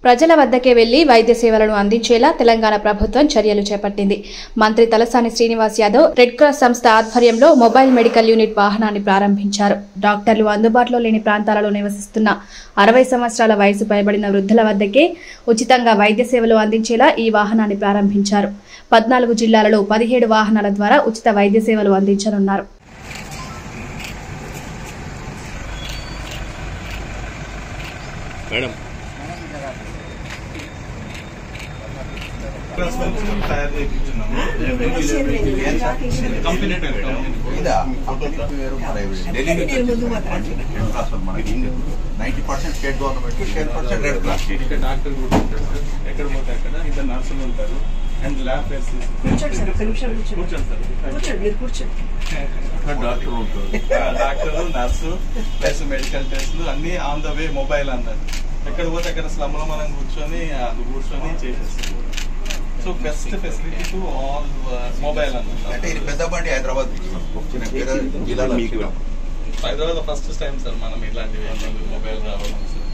ప్రజల వద్దకే వెళ్లి వైద్య సేవలను అందించేలా తెలంగాణ ప్రభుత్వం చర్యలు చేపట్టింది మంత్రి తలసాని శ్రీనివాస్ యాదవ్ రెడ్ క్రాస్ సంస్థ ఆధ్వర్యంలో మొబైల్ మెడికల్ యూనిట్ వాహనాన్ని ప్రారంభించారు డాక్టర్లు అందుబాటులో లేని ప్రాంతాలలో నివసిస్తున్న అరవై సంవత్సరాల వయసు పైబడిన వృద్ధుల వద్దకే ఉచితంగా వైద్య సేవలు అందించేలా ఈ వాహనాన్ని ప్రారంభించారు పద్నాలుగు జిల్లాలలో పదిహేడు వాహనాల ద్వారా ఉచిత వైద్య సేవలు అందించనున్నారు మేడం తయారు చేయించున్నాము కంపెనీ ఇదా కంపెనీ వేరు ప్రైవేట్ ఢిల్లీ నుంచి వచ్చింది. రెడ్ క్రాస్ వాళ్ళు మనకి ninety percent state government ten percent Red Cross ఇక్కడ డాక్టర్ కూడా ఉంటారు సార్ ఎక్కడ పోతే అక్కడ ఇద్దరు నర్సులు ఉంటారు అండ్ ల్యాబ్ టెస్ట్ కూర్చోండి సార్ ఒక్క నిమిషం కూర్చోండి కూర్చోండి సార్ కూర్చోండి మీరు కూర్చోండి డాక్టర్ ఉంటారు డాక్టర్ నర్సు ప్లస్ మెడికల్ టెస్ట్లు అన్ని ఆన్ ద వే మొబైల్ అన్నారు ఎక్కడ పోతే అక్కడ స్లమ్ లో మనం కూర్చొని అది కూర్చొని చేసేస్తాం so best facility to all mobile అంటే ఇది అన్నమాట పెద్ద బండి హైదరాబాద్ చిన్న పేద జిల్లాలో మీకు హైదరాబాద్ ఫస్ట్ టైం సార్ మనం ఇలాంటివి మొబైల్ రావడం సార్